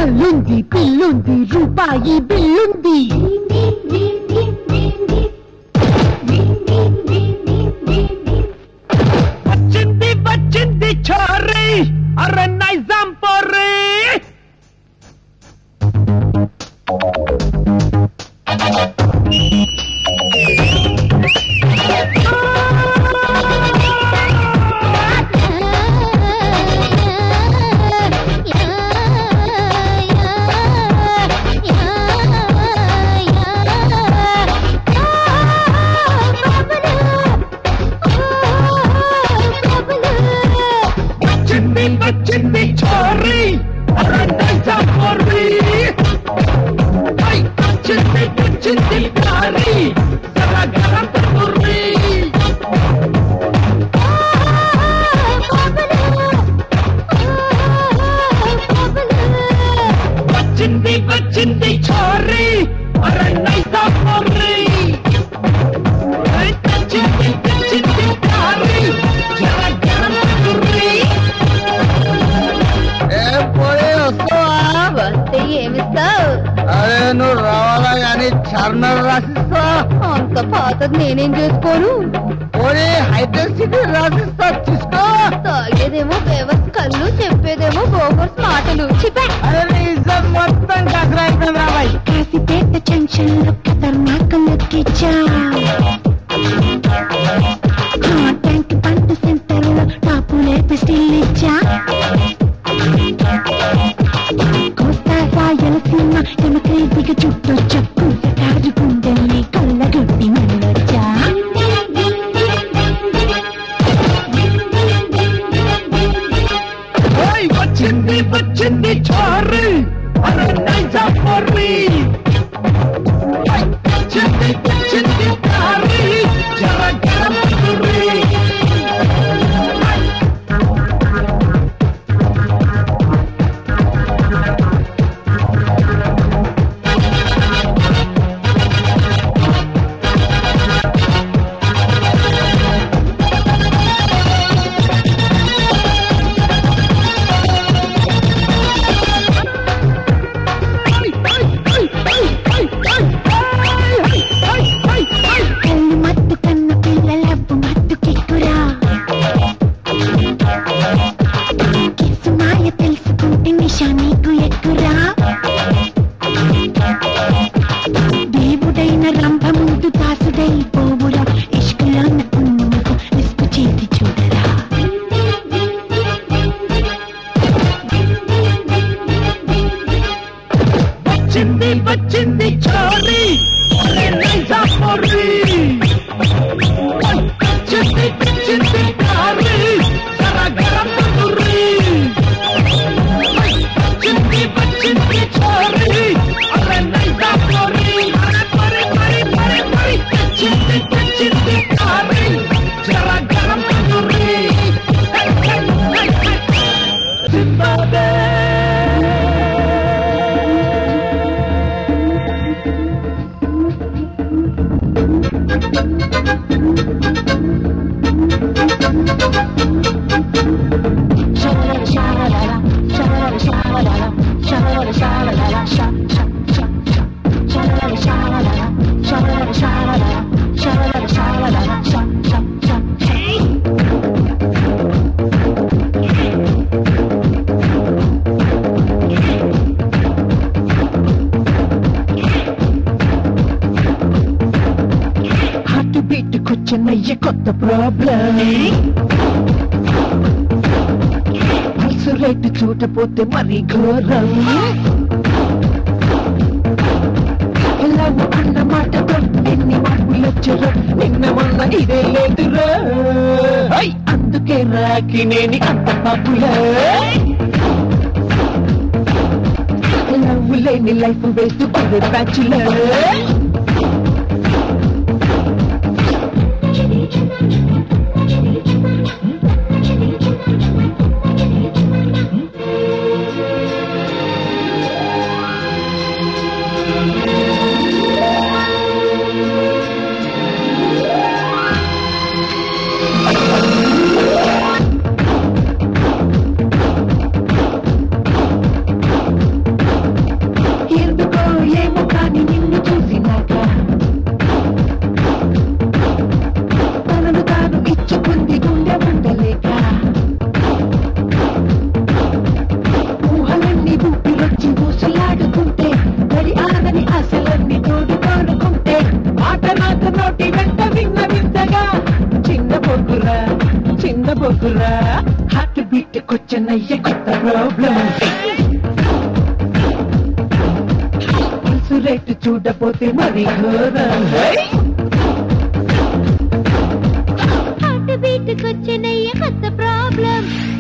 కల్లుంది పిల్లుంది రూపాయి బిల్లుంది వచ్చింది వచ్చింది చోరీ అరే నైజాం పోరీ వచ్చింది వచ్చింది చోరీ అరే నైజాం పోరీ ఐ, వచ్చింది వచ్చింది కారీ సరగరం పోరీ వచ్చింది వచ్చింది చోరీ అరే నైజాం పోరీ ఐ, వచ్చింది వచ్చింది కారీ సరగరం పోరీ ఏం పోయి వస్తావా వస్తే ఏమిస్తావు అరే నువ్వు రావాలా కానీ చార్మినార్ రాసిస్తా అంత పాతది నేనేం చేసుకోను పోయి హైటెక్ సిటీ రాసిస్తా తీసుకో తాగేదేమో బేవస్ కళ్ళు చెప్పేదేమో బోగర్స్ మాటలు చిపే అరే నీ ఇజ్జత్ మొత్తం కసరా అయిపోయింది రాబాయ్ కాసిపేట జంక్షన్ లో ఖతర్నాక్ లెక్కిచ్చా ట్యాంక్ పంట సెంటర్ లో టాపు లేపి స్టిల్ ఇచ్చా కోస్తా రాయలసీమ ఎమకైదిగా చుట్టొచ్చా కుర్రకారు గుండెల్ని కళ్ళగొట్టి మళ్ళొచ్చా ఓయ్ వచ్చింది వచ్చింది చోరీ అరే నైజాం పోరీ ఓయ్ వచ్చింది వచ్చింది కారీ జరగరం పోరీ కళ్ళు మత్తు కన్న పిల్లలబ్బు మత్తు కిక్కురా కిసు మాయ తెలుసుకుంటే నిషా నీకు ఎక్కురా దేవుడైన రంభ ముందు దాసుడై పోవురా ఇష్కులో ఉన్నముకు రిస్కు చేసి చూడరా వచ్చింది వచ్చింది చోరీ అరే నైజాం పోరీ ఓయ్ వచ్చింది వచ్చింది కారీ జరగరం పోరీ ఓయ్ వచ్చింది వచ్చింది చోరీ అరే నైజాం పోరీ అరే పరి పరి పరి పరి వచ్చింది వచ్చింది కారీ జరగరం పోరీ హై హై హై హై జిందాబాద్ హార్ట్ బీట్ కూర్చున్నయ్య కొత్త ప్రాబ్లం పల్స్ రేట్ చూడపోతే మరీ ఘోరం లవ్ అన్న మాటతో ఎన్ని మార్పులు వచ్చారో నిన్న మొన్న ఇదే లేదురా ఐ, అందుకే రాకి నేని అంత పాపులర్ లవ్ లేని లైఫ్ వేస్ట్ పదే బ్యాచులర్ బీటుకొచ్చనయ్య కొత్త ప్రాబ్లం పల్సు రేటు చూడపోతే మరి ఘోరం హార్ట్ బీట్ కొచ్చినయ్య కొత్త ప్రాబ్లం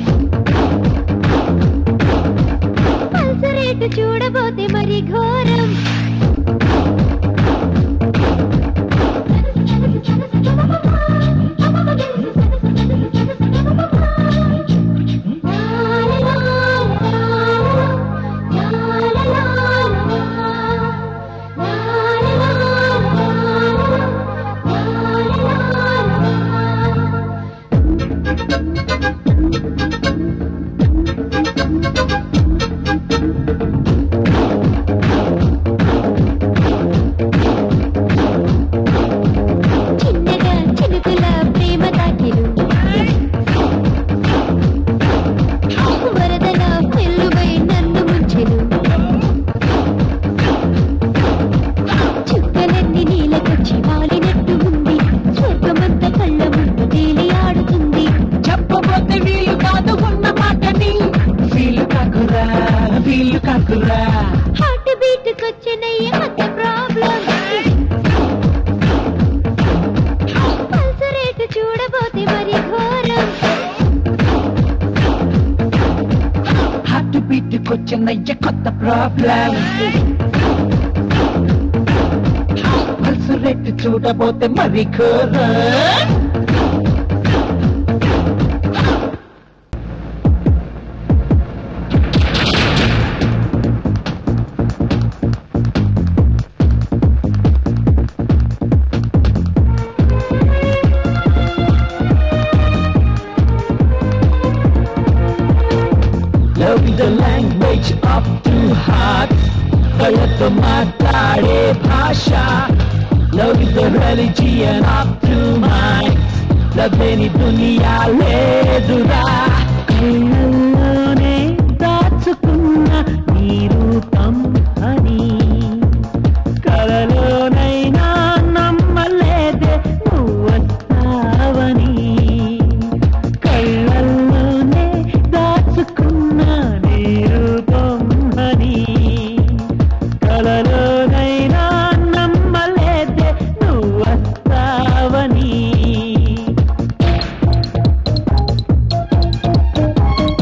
పల్స్ రేటు చూడబోతే మరి ఘోరం చిన్నగా చినుకుల ప్రేమ తాకిలు వరదల వెల్లువై నన్ను ముంచెను చుక్కలన్నీ నీలకొచ్చి వాలినట్టు ఉంది స్వర్గమంత కళ్ళ ముందు తేలి ఆడుతుంది చెప్పబోతే వీలు కాదు ఉన్న మాటని వీలు కాకురా వీలు కాకురా హార్ట్ బీట్ కొచ్చినయ్య కొత్త ప్రాబ్లం పల్స్ రేటు చూడబోతే మరి ఘోరం హార్ట్ బీటుకొచ్చనయ్య కొత్త ప్రాబ్లం పల్సు రేటు చూడబోతే మరి ఘోరం Love is the language of two hearts కళ్ళతో మాట్లాడే భాష Love is the religion of two minds Love లేని దునియా లేదురా కళ్ళల్లోనే దాచుకున్న నీ రూపం అని కలలోనైనా నమ్మలేదే నువ్వు వస్తావని కళ్ళల్లోనే దాచుకున్న నీ రూపం అని కలలోనైనా నమ్మలేదే నువ్వు వస్తావని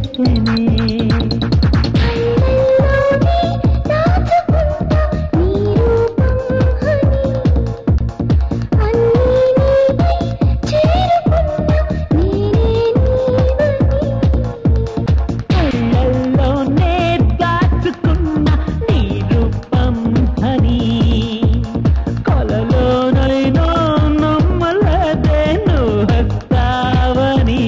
చేసేనే కళ్ళల్లోనే దాచుకున్న నీ రూపం హని కలలోనైనా నమ్మలేదే నువ్వు వస్తావని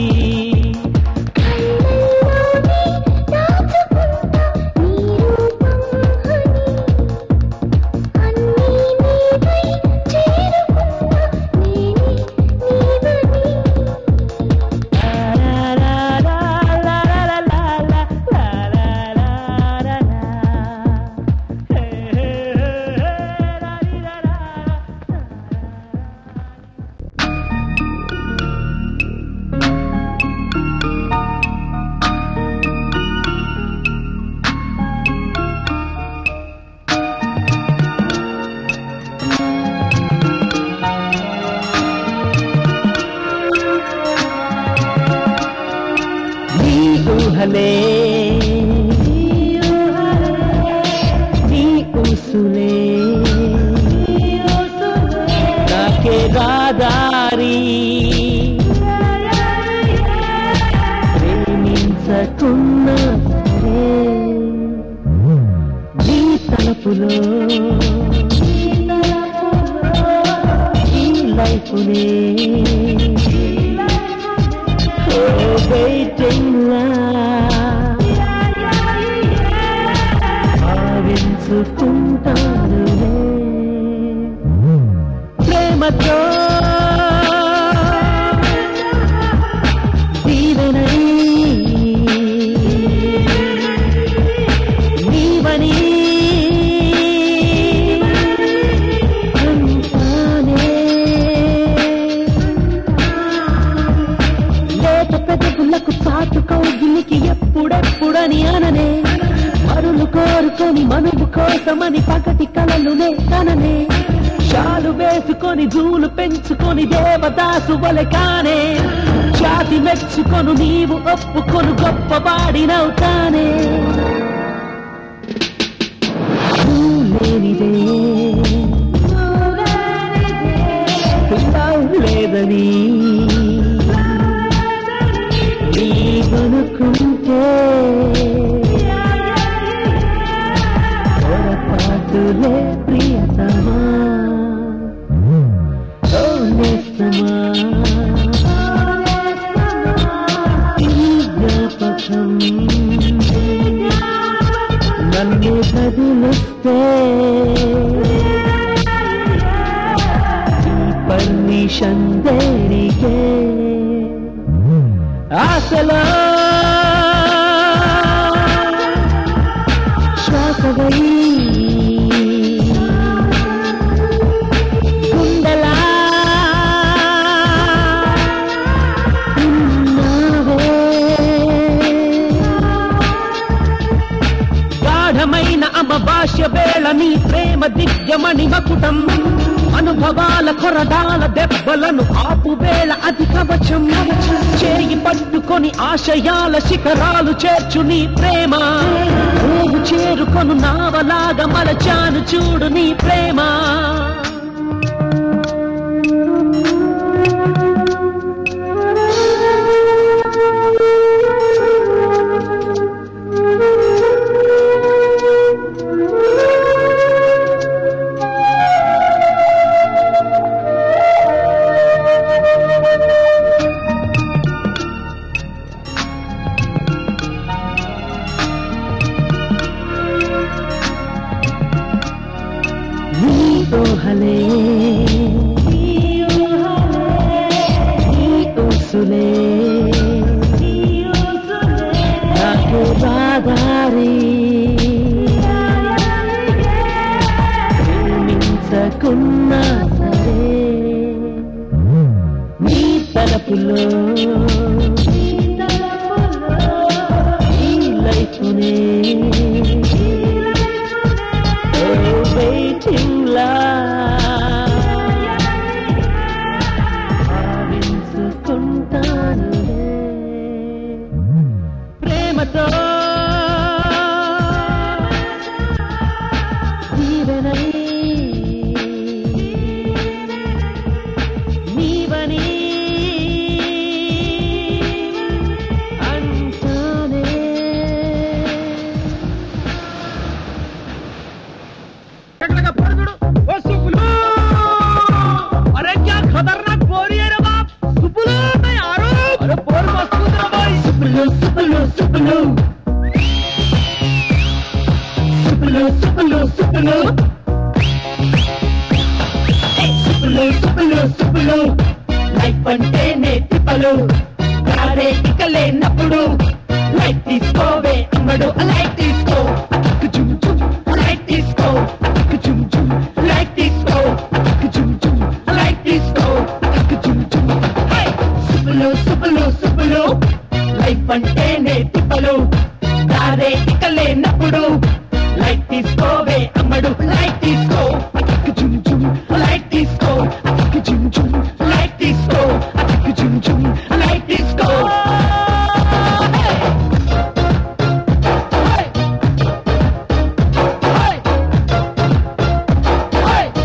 నీ ఊహలే నీ ఊసులే నాకే రాదారి ప్రేమించకున్నా సరే నీ తలపులో ఈ లైఫ్నే వెయిటింగ్లా భావించుకుంటానులే ప్రేమతో దీవెనై నీవని అంటానే లేత పెదవులకు చాటు కౌగిలికి ఎప్పుడెప్పుడని అననే మరులు కోరుకొని మనువు కోసమని పగటి కలలునే కననే షాలు వేసుకొని జూలు పెంచుకొని దేవదాసు వలె కానే జాతి మెచ్చుకొను నీవు ఒప్పుకొను గొప్పవాడినవుతానే నువ్వు లేనిదే పిల్లలు లేదని నీవనుకుంటే పొరపాటులే ప్రియతమా ఓ నేస్తమా ఈ జ్ఞాపకం నన్ను కదిలిస్తే ఈ పర్మిషన్ దేనికే ఆశలో శ్వాసవై గుండెలా ఉన్నావే గాఢమైన అమభాష్య వేళ నీ ప్రేమ దివ్యమణి మకుటం అనుభవాల కొరడాల దెబ్బలను ఆపు వేళ అది కవచం చేయి పట్టుకొని ఆశయాల శిఖరాలు చేర్చు నీ ప్రేమ నువ్వు చేరుకొను నావలాగా మలచాను చూడు నీ ప్రేమ నీ ఊహలే నీ ఊసులే నాకు రాదారి ప్రేమించకున్నా సరే నీ తలపులో ఈ లైఫ్నే వెయిటింగ్లా భావించుకుంటానులే ప్రేమ ప్రేమతో జీవనై నీవని అంటానే ఎక్కడికి పరుగుడు ఓ సుబ్బులు అరే క్యా ఖతర్నాక్ పోరీ है रे बाप సుబ్బులు मैं आ रहा हूं अरे पोर मस्त कूद रहा भाई సుబ్బులు సుబ్బులు సుబ్బులు సుబ్బులు సుబ్బులు సుబ్బులు సుబ్బులు సుబ్బులు సుబ్బులు లైఫ్ అంటేనే తిప్పలు కారే ఇక లేనప్పుడు లైట్ తీసుకోవే అమ్మడు లైట్ తీసుకో అటుకు జుమ్ జుమ్ లైట్ తీసుకో అటుకు జుమ్ జుమ్ లైట్ తీసుకో అటుకు జుమ్ జుమ్ లైట్ తీసుకో అటుకు జుమ్ జుమ్ హే! సుబ్బులు సుబ్బులు సుబ్బులు లైఫ్ అంటేనే తిప్పలు కారే ఇక లేనప్పుడు లైట్ తీసుకోవే అమ్మడు లైట్ తీసుకో అటుకు జుమ్ జుమ్ లైట్ తీసుకో అటుకు జుమ్ జుమ్ లైట్ తీసుకో అటుకు జుమ్ జుమ్ లైట్ తీసుకో హే! హే! హే! హే!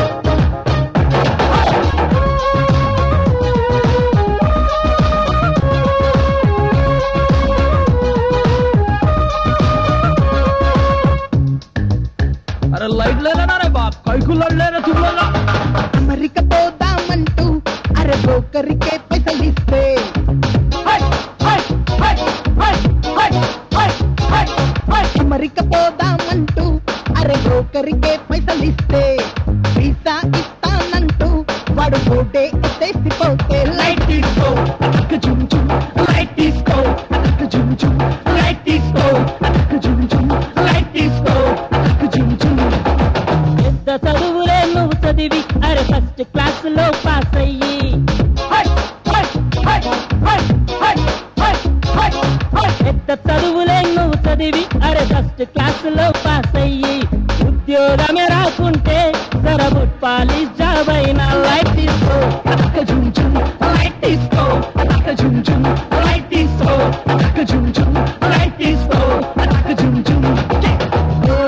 अरे लाइट ले लेना रे बाप कई को लड़ ले रे तुम लोग అమెరికా పోదామంటూ అరే బ్రోకర్కే పైసలిస్తే హై! హై! హై! హై! హై! హై! హై! హై! అమెరికా పోదామంటూ అరే బ్రోకర్కే పైసలిస్తే వీసా ఇస్తానంటూ వాడు బోటే ఎత్తేసిపోతే లైట్ లైట్ తీసుకో అటుకు జుమ్ జుమ్ లైట్ తీసుకో అటుకు జుమ్ జుమ్ లైట్ తీసుకో అటుకు జుమ్ జుమ్ లైట్ తీసుకో అటుకు జుమ్ జుమ్ పెద్ద చదువులే నువ్వు చదివి అరే ఫస్ట్ క్లాస్ లో పాస్ అయ్యి హై! హై! హై! హై! హై! హై! హై! హై! పెద్ద చదువులే నువ్వు చదివి అరే ఫస్ట్ క్లాస్ లో పాస్ అయ్యి ఉద్యోగమే రాకుంటే సరబుట్ పాలిష్ జాబ్ అయినా లైఫ్ తీసుకో అటుకు జుమ్ జుమ్ లైట్ తీసుకో అటుకు జుమ్ జుమ్ లైట్ తీసుకో అటుకు జుమ్ జుమ్ లైట్ తీసుకో అటుకు జుమ్ జుమ్ ఓ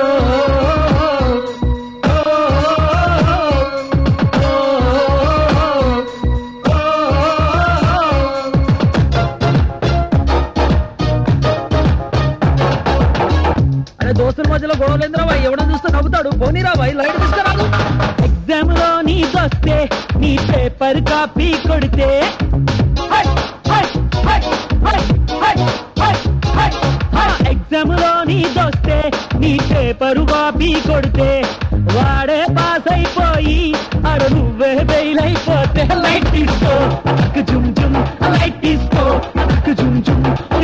అరే దోస్తుల మధ్యలో గొడవలేంద్రా భాయ్ ఎవడని చూస్తే నవ్వుతాడు పోనీరా భాయ్ లైట్ తీసుకురాదు ఎగ్జామ్ లో నీకొస్తే నీ పేపర్ కాపీ కొడితే హై హై హై హై హై హై హై హై ఎగ్జామ్ లో నీకొస్తే నీ పేపరు కాపీ కొడితే వాడే పాస్ అయిపోయి అడు నువ్వే ఫెయిల్ అయిపోతే లైట్ తీసుకో అటుకు జుమ్ జుమ్ లైట్ తీసుకో అటుకు జుమ్ జుమ్